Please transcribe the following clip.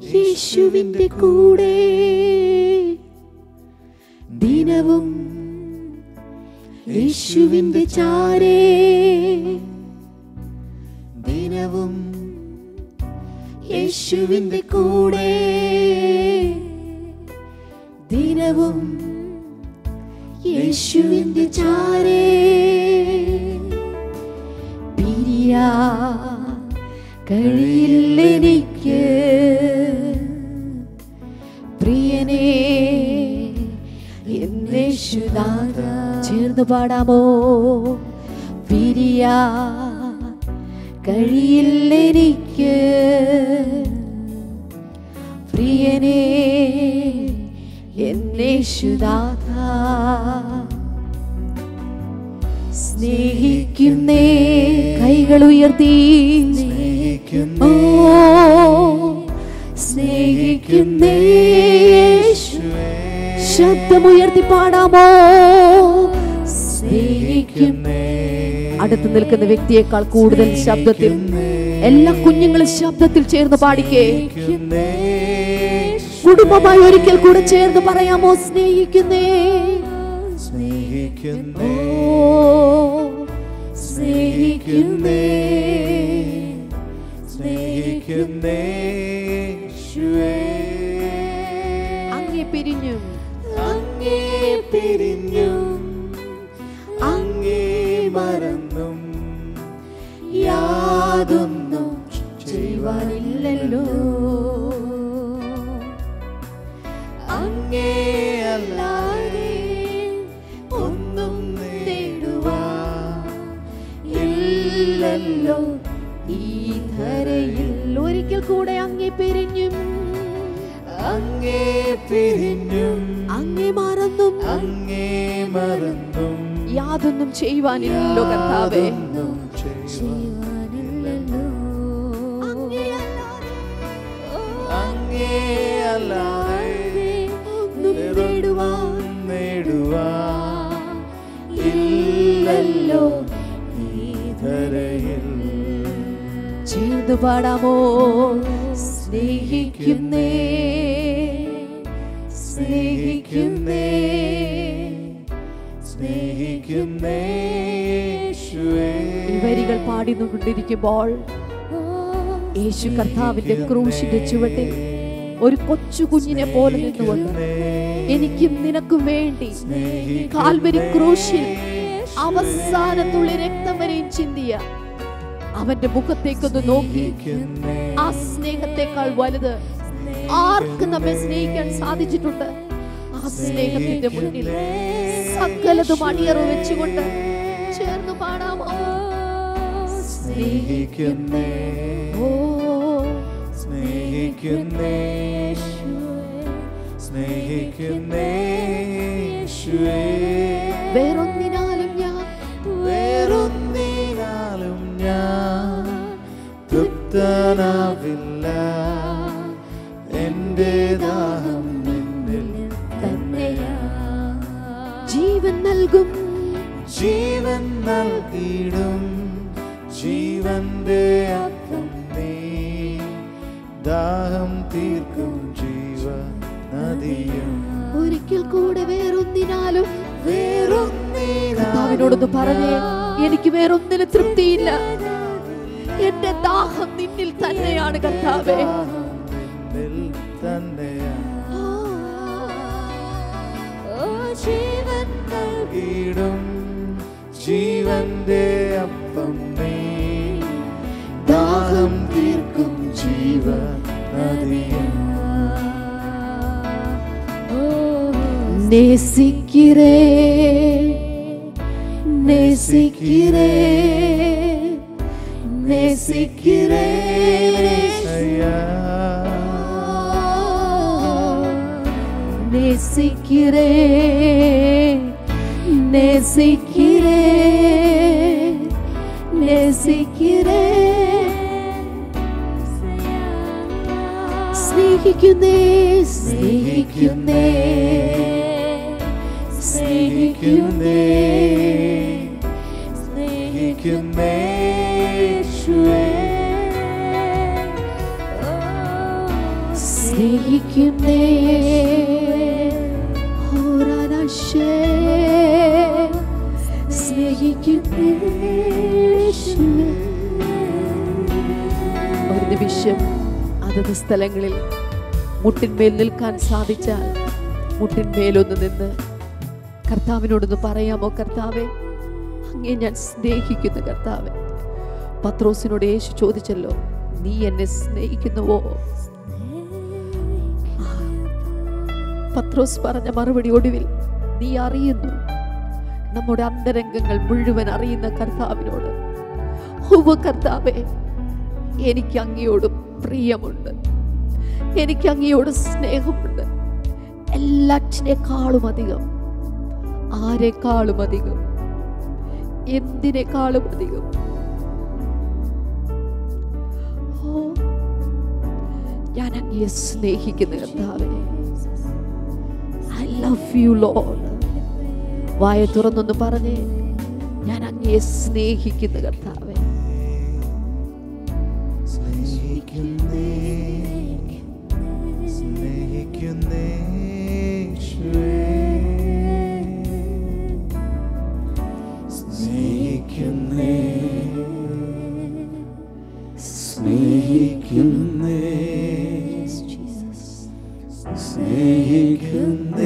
യേശുവിന്റെ കൂടെ ദിനവും യേശുവിന്റെ ചാരേ ദിനവും യേശുവിന്റെ കൂടെ ദിനവും യേശുവിന്റെ ചാരേ പിരിയാ കഴിയില്ലെനിക്ക് പ്രിയനേ എന്നേശുനാഥ ചേർന്ന് പാടാമോ പിരിയാ കഴിയില്ലെനിക്ക് പ്രിയനേ എന്നേശുനാഥ സ്നേഹിക്കുന്നേ കൈകൾ ഉയർത്തി ഓ സ്നേഹിക്കുന്നേ യേശുവേ. ശബ്ദമുയർത്തി പാടാമോ സ്നേഹിക്കുന്നേ അടുത്ത് നിൽക്കുന്ന വ്യക്തിയേക്കാൾ കൂടുതൽ ശബ്ദത്തിൽ എല്ലാ കുഞ്ഞുങ്ങളും ശബ്ദത്തിൽ ചേർന്ന് പാടിക്കേ കുടുംബമായി ഒരിക്കൽ കൂടെ ചേർന്ന് പറയാമോ സ്നേഹിക്കുന്നേ സ്നേഹിക്കുന്നേ ഓ സ്നേഹിക്കുന്നേ സ്നേഹിക്കുന്നേ യേശുവേ. അങ്ങേ പിരിഞ്ഞും അങ്ങേ പിരിഞ്ഞും അങ്ങേ മറന്നും യാതൊന്നും ചെയ്യുവാനില്ലല്ലോ അങ്ങേ അല്ലാതെ ഒന്നും നേടുവാൻ ഇല്ലല്ലോ ഈ ധരയിൽ ഒരിക്കൽ കൂടെ അങ്ങേ പിരിഞ്ഞും അങ്ങേ പിരിഞ്ഞും അങ്ങേ മറന്നും അങ്ങേ മറന്നും യാതൊന്നും ചെയ്യുവാനില്ലല്ലോ കർത്താവേ യാതൊന്നും ചെയ്യുവാനില്ലല്ലോ. അങ്ങേ അല്ലാതെ, ഓ, അങ്ങേ അല്ലാതെ ഒന്നും നേടുവാൻ നേടുവാൻ ഇല്ലല്ലോ ഈ ധരയിൽ ചേർന്ന് പാടാമോ സ്നേഹിക്കുന്നേ സ്നേഹിക്കുന്നേ സ്നേഹിക്കുന്നേ യേശുവേ. ഈ വരികൾ പാടിക്കൊണ്ടിരിക്കുമ്പോൾ യേശു കർത്താവിന്റെ ക്രൂശിന്റെ ചുവട്ടിൽ ഒരു കൊച്ചു കുഞ്ഞിനെ പോലെ നിന്നുകൊണ്ട് എനിക്കും നിനക്കും വേണ്ടി കാൽവരി ക്രൂശിൽ അവസാനത്തുള്ളി രക്തം വരെയും ചിന്തിയ അവന്റെ മുഖത്തേക്കൊന്ന് നോക്കി ആ സ്നേഹത്തെക്കാൾ വലുത് ആർക്ക് നമ്മെ സ്നേഹിക്കാൻ സാധിച്ചിട്ടുണ്ട് ആ സ്നേഹത്തിന്റെ മുന്നിൽ സകലതും അണിയറ വെച്ചുകൊണ്ട് ചേർന്ന് പാടാമോ സ്നേഹിക്കുന്നേ ഓ സ്നേഹിക്കുന്നേ സ്നേഹിക്കുന്നേ യേശുവേ. വേറൊന്നിനാലും ഞാൻ വേറൊന്നിനാലും ഞാൻ തൃപ്തനാവില്ല എന്റെ ദാഹം നിന്നിൽ തന്നെയാ ജീവൻ നൽകും ജീവൻ നൽകിയിടും ജീവന്റെ അപ്പം നീ ദാഹം തീർക്കും ജീവ നദിയും ഒരിക്കൽ കൂടെ വേറൊന്നിനാലും വേറൊന്നിനാലും കർത്താവിനോടൊന്ന് പറഞ്ഞേ എനിക്ക് വേറൊന്നിനും തൃപ്തിയില്ല എന്റെ ദാഹം നിന്നിൽ തന്നെയാണ് കർത്താവേ ദാഹം നിന്നിൽ തന്നെയാ ജീവൻ നൽകിയിടും ജീവന്റെ അപ്പം നീ ദാഹം തീർക്കും ജീവ നദിയും நேசிக்கிறே நேசிக்கிறே நேசிக்கிறே ஐயா நேசிக்கிறே நேசிக்கிறே நேசிக்கிறே സ്നേഹിക്കുന്നേ സ്നേഹിക്കുന്നേ സ്നേഹിക്കുന്നേ സ്നേഹിക്കുന്നേ യേശുവേ സ്നേഹിക്കുന്നേ ഓരാനാശേ സ്നേഹിക്കുന്നേ യേശുവേ. ഒരു നിമിഷം അതത് സ്ഥലങ്ങളിൽ മുട്ടിന്മേൽ നിൽക്കാൻ സാധിച്ചാൽ മുട്ടിന്മേലൊന്ന് നിന്ന് കർത്താവിനോടൊന്ന് പറയാമോ കർത്താവെ അങ്ങേ ഞാൻ സ്നേഹിക്കുന്നു കർത്താവെ പത്രോസിനോട് യേശു ചോദിച്ചല്ലോ നീ എന്നെ സ്നേഹിക്കുന്നുവോ ആ, പത്രോസ് പറഞ്ഞ മറുപടി ഒടുവിൽ നീ അറിയുന്നു നമ്മുടെ അന്തരംഗങ്ങൾ മുഴുവൻ അറിയുന്ന കർത്താവിനോട് ഹുവ കർത്താവെ എനിക്ക് അങ്ങയോട് പ്രിയമുണ്ട് എനിക്ക് അങ്ങയോട് സ്നേഹമുണ്ട് എല്ലാറ്റിനേക്കാളും അധികം ആരെക്കാളും അധികം എന്തിനേക്കാളും അധികം ഓ ഞാൻ അങ്ങയെ സ്നേഹിക്കുന്ന കർത്താവേ ഐ ലവ് യു ലോഡ് വായ തുറന്നൊന്ന് പറഞ്ഞേ ഞാൻ അങ്ങയെ സ്നേഹിക്കുന്ന കർത്താവേ സ്നേഹിക്കുന്നേ സ്നേഹിക്കുന്നേ യേശുവേ. സ്നേഹിക്കുന്നേ സ്നേഹിക്കുന്നേ സ്നേഹിക്കുന്നേ